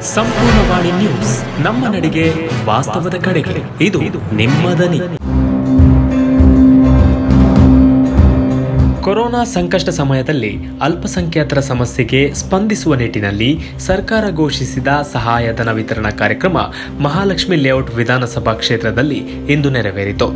Sampoorna Vani news ನಮ್ಮ ನಡಿಗೆ ವಾಸ್ತವದ ಕಡೆಗೆ ಇದು ನಿಮ್ಮ ದನಿ ಕೊರೋನಾ ಸಂಕಷ್ಟ ಸಮಯದಲ್ಲಿ ಅಲ್ಪಸಂಖ್ಯಾತರ ಸಮಸ್ಯೆಗೆ ಸ್ಪಂದಿಸುವ ನಿಟ್ಟಿನಲ್ಲಿ ಸರ್ಕಾರ ಘೋಷಿಸಿದ ಸಹಾಯಧನ ವಿತರಣಾ ಕಾರ್ಯಕ್ರಮ ಮಹಾಲಕ್ಷ್ಮಿ ಲೇಔಟ್ ವಿಧಾನಸಭಾ ಕ್ಷೇತ್ರದಲ್ಲಿ ಇಂದು ನೆರವೇರಿತು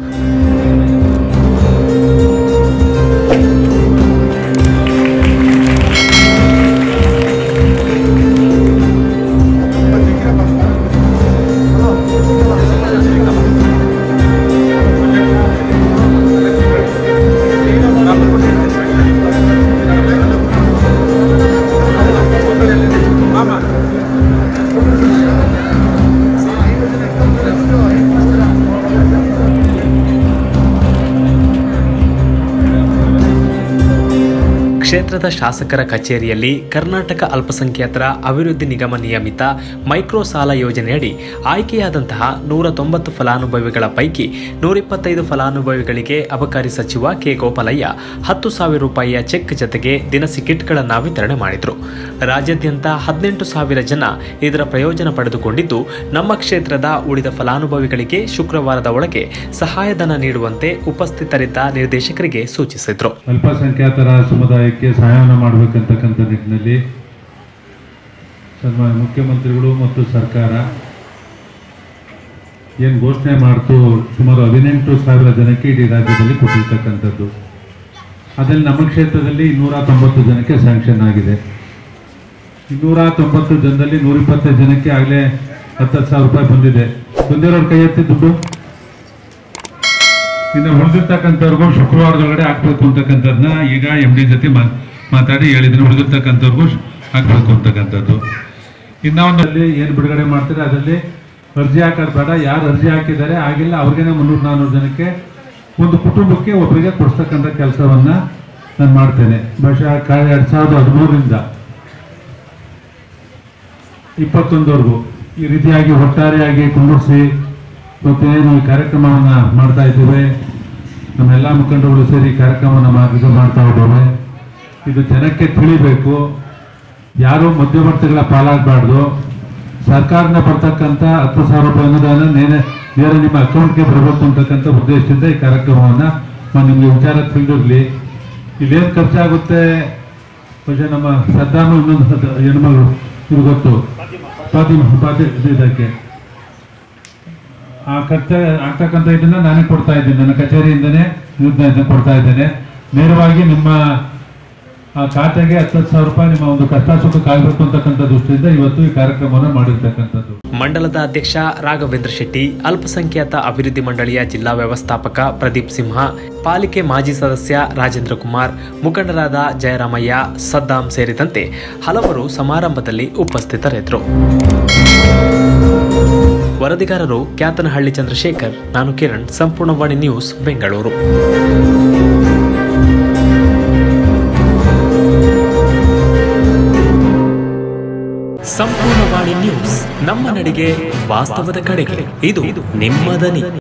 ಕ್ಷೇತ್ರದ ಶಾಸಕರ ಕಚೇರಿಯಲ್ಲಿ ಕರ್ನಾಟಕ ಅಲ್ಪಸಂಖ್ಯಾತರ ಅಭಿವೃದ್ಧಿ ನಿಗಮ ನಿಯಮಿತ ಮೈಕ್ರೋ ಸಾಲ ಯೋಜನೆಯಡಿ ಆಯ್ಕೆಯಾದಂತಹ ನೂರ ತೊಂಬತ್ತು ಫಲಾನುಭವಿಗಳ ಪೈಕಿ ನೂರಿಪ್ಪತ್ತೈದು ಫಲಾನುಭವಿಗಳಿಗೆ ಅಬಕಾರಿ ಸಚಿವ ಕೆ ಗೋಪಾಲಯ್ಯ ಹತ್ತು ಸಾವಿರ ರೂಪಾಯಿಯ ಚೆಕ್ ಜತೆಗೆ ದಿನಸಿ ಕಿಟ್ಗಳನ್ನು ವಿತರಣೆ ಮಾಡಿದರು ರಾಜ್ಯಾದ್ಯಂತ ಹದಿನೆಂಟು ಸಾವಿರ ಜನ ಇದರ ಪ್ರಯೋಜನ ಪಡೆದುಕೊಂಡಿದ್ದು ನಮ್ಮ ಕ್ಷೇತ್ರದ ಉಳಿದ ಫಲಾನುಭವಿಗಳಿಗೆ ಶುಕ್ರವಾರದ ಒಳಗೆ ಸಹಾಯಧನ ನೀಡುವಂತೆ ಉಪಸ್ಥಿತರಿದ್ದ ನಿರ್ದೇಶಕರಿಗೆ ಸೂಚಿಸಿದರು ಅಲ್ಪಸಂಖ್ಯಾತರ ಸಮುದಾಯಕ್ಕೆ ಸಹಾಯವನ್ನು ಮಾಡಬೇಕಂತಕ್ಕಂಥ ನಿಟ್ಟಿನಲ್ಲಿ ಸನ್ಮಾನ್ಯ ಮುಖ್ಯಮಂತ್ರಿಗಳು ಮತ್ತು ಸರ್ಕಾರ ಏನು ಘೋಷಣೆ ಮಾಡ್ತು ಸುಮಾರು ಹದಿನೆಂಟು ಸಾವಿರ ಜನಕ್ಕೆ ಇಡೀ ರಾಜ್ಯದಲ್ಲಿ ಕೊಟ್ಟಿರ್ತಕ್ಕಂಥದ್ದು ಅದರಲ್ಲಿ ನಮ್ಮ ಕ್ಷೇತ್ರದಲ್ಲಿ ಇನ್ನೂರ ತೊಂಬತ್ತು ಜನಕ್ಕೆ ಸ್ಯಾಂಕ್ಷನ್ ಆಗಿದೆ ಇನ್ನೂರ ತೊಂಬತ್ತು ಜನದಲ್ಲಿ ನೂರಿಪ್ಪತ್ತೈದು ಜನಕ್ಕೆ ಆಗಲೇ ಹತ್ತತ್ತು ಸಾವಿರ ರೂಪಾಯಿ ಬಂದಿದೆ ಬಂದಿರೋರು ಕೈ ಎತ್ತಿ ದುಡ್ಡು ಇನ್ನು ಉಳಿದಿರ್ತಕ್ಕಂಥವ್ರಿಗೂ ಶುಕ್ರವಾರದೊಳಗಡೆ ಹಾಕ್ಬೇಕು ಅಂತಕ್ಕಂಥದ್ದನ್ನ ಈಗ ಎಮ್ ಡಿ ಜೊತೆ ಮಾ- ಮಾತಾಡಿ ಹೇಳಿದ್ರು ಉಳಿದಿರ್ತಕ್ಕಂಥವ್ರಿಗೂ ಶ್- ಹಾಕ್ಬೇಕು ಅಂತಕ್ಕಂಥದ್ದು ಇನ್ನ ಒಂದಲ್ಲಿ ಏನು ಬಿಡುಗಡೆ ಮಾಡ್ತಾರೆ ಅದರಲ್ಲಿ ಅರ್ಜಿ ಹಾಕೋದು ಬೇಡ ಯಾರು ಅರ್ಜಿ ಹಾಕಿದ್ದಾರೆ ಆಗಿಲ್ಲ ಅವ್ರಿಗೇನೆ ಮುನ್ನೂರು ನಾನ್ನೂರು ಜನಕ್ಕೆ ಒಂದು ಕುಟುಂಬಕ್ಕೆ ಒಬ್ಬರಿಗೆ ಕೊಡಿಸ್ತಕ್ಕಂಥ ಕೆಲಸವನ್ನ ನಾನು ಮಾಡ್ತೇನೆ ಬಹುಶಃ ಕ ಎರಡು ಸಾವಿರದ ಹದಿಮೂರರಿಂದ ಇಪ್ಪತ್ತೊಂದವರೆಗೂ ಈ ರೀತಿಯಾಗಿ ಒಟ್ಟಾರೆಯಾಗಿ ಕುಂಡಿಸಿ ಇವತ್ತೇನು ಈ ಕಾರ್ಯಕ್ರಮವನ್ನು ಮಾಡ್ತಾ ಇದ್ದೇವೆ ನಮ್ಮೆಲ್ಲ ಮುಖಂಡರುಗಳು ಸೇರಿ ಈ ಕಾರ್ಯಕ್ರಮವನ್ನು ಮಾ- ಇದು ಮಾಡ್ತಾ ಇದ್ದೇವೆ ಇದು ಜನಕ್ಕೆ ತಿಳಿಬೇಕು ಯಾರು ಮಧ್ಯವರ್ತಿಗಳ ಪಾಲಾಗಬಾರ್ದು ಸರ್ಕಾರದಿಂದ ಬರ್ತಕ್ಕಂಥ ಹತ್ತು ಸಾವಿರ ರೂಪಾಯಿ ಅನುದಾನ ನೇರ ನೇರ ನಿಮ್ಮ ಅಕೌಂಟ್ಗೆ ಬರಬೇಕು ಅಂತಕ್ಕಂಥ ಉದ್ದೇಶದಿಂದ ಈ ಕಾರ್ಯಕ್ರಮವನ್ನು ನಾನು ನಿಮಗೆ ವಿಚಾರ ತಿಳಿದಿರಲಿ ಇಲ್ಲೇನು ಖರ್ಚಾಗುತ್ತೆ ಬಹುಶಃ ನಮ್ಮ ಸದ್ದಾಮ ಇನ್ನೊಂದು ಹತ್ತು ಹೆಣ್ಮಗಳು ಇದು ಗೊತ್ತು ಫಾತಿಮಾ ಫಾತಿ ಇದಕ್ಕೆ ಆ ಖರ್ಚು ಆಗ್ತಕ್ಕಂಥ ಇದನ್ನ ನಾನೇ ಕೊಡ್ತಾ ಇದ್ದೀನಿ ನನ್ನ ಕಚೇರಿಯಿಂದನೇ ಇದನ್ನ ಇದನ್ನ ಕೊಡ್ತಾ ಇದ್ದೇನೆ ನೇರವಾಗಿ ನಿಮ್ಮ ಆ ಖಾತೆಗೆ ಹತ್ತತ್ತು ಸಾವಿರ ರೂಪಾಯಿ ನಿಮ್ಮ ಒಂದು ಕಷ್ಟ ಸುಖಕ್ಕಾಗಬೇಕು ಅಂತಕ್ಕಂಥ ದೃಷ್ಟಿಯಿಂದ ಇವತ್ತು ಈ ಕಾರ್ಯಕ್ರಮವನ್ನು ಮಾಡಿರ್ತಕ್ಕಂಥದ್ದು ಮಂಡಲದ ಅಧ್ಯಕ್ಷ ರಾಘವೇಂದ್ರ ಶೆಟ್ಟಿ ಅಲ್ಪಸಂಖ್ಯಾತ ಅಭಿವೃದ್ಧಿ ಮಂಡಳಿಯ ಜಿಲ್ಲಾ ವ್ಯವಸ್ಥಾಪಕ ಪ್ರದೀಪ್ ಸಿಂಹ ಪಾಲಿಕೆ ಮಾಜಿ ಸದಸ್ಯ ರಾಜೇಂದ್ರ ಕುಮಾರ್ ಮುಖಂಡರಾದ ಜಯರಾಮಯ್ಯ ಸದ್ದಾಂ ಸೇರಿದಂತೆ ಹಲವರು ಸಮಾರಂಭದಲ್ಲಿ ಉಪಸ್ಥಿತರಿದ್ದರು ವರದಿಗಾರರು ಕ್ಯಾತನಹಳ್ಳಿ ಚಂದ್ರಶೇಖರ್ ನಾನು ಕಿರಣ್ ಸಂಪೂರ್ಣವಾಣಿ ನ್ಯೂಸ್ ಬೆಂಗಳೂರು ಸಂಪೂರ್ಣವಾಣಿ ನ್ಯೂಸ್ ನಮ್ಮ ನಡಿಗೆ ವಾಸ್ತವದ ಕಡೆಗೆ ಇದು ನಿಮ್ಮ ದನಿ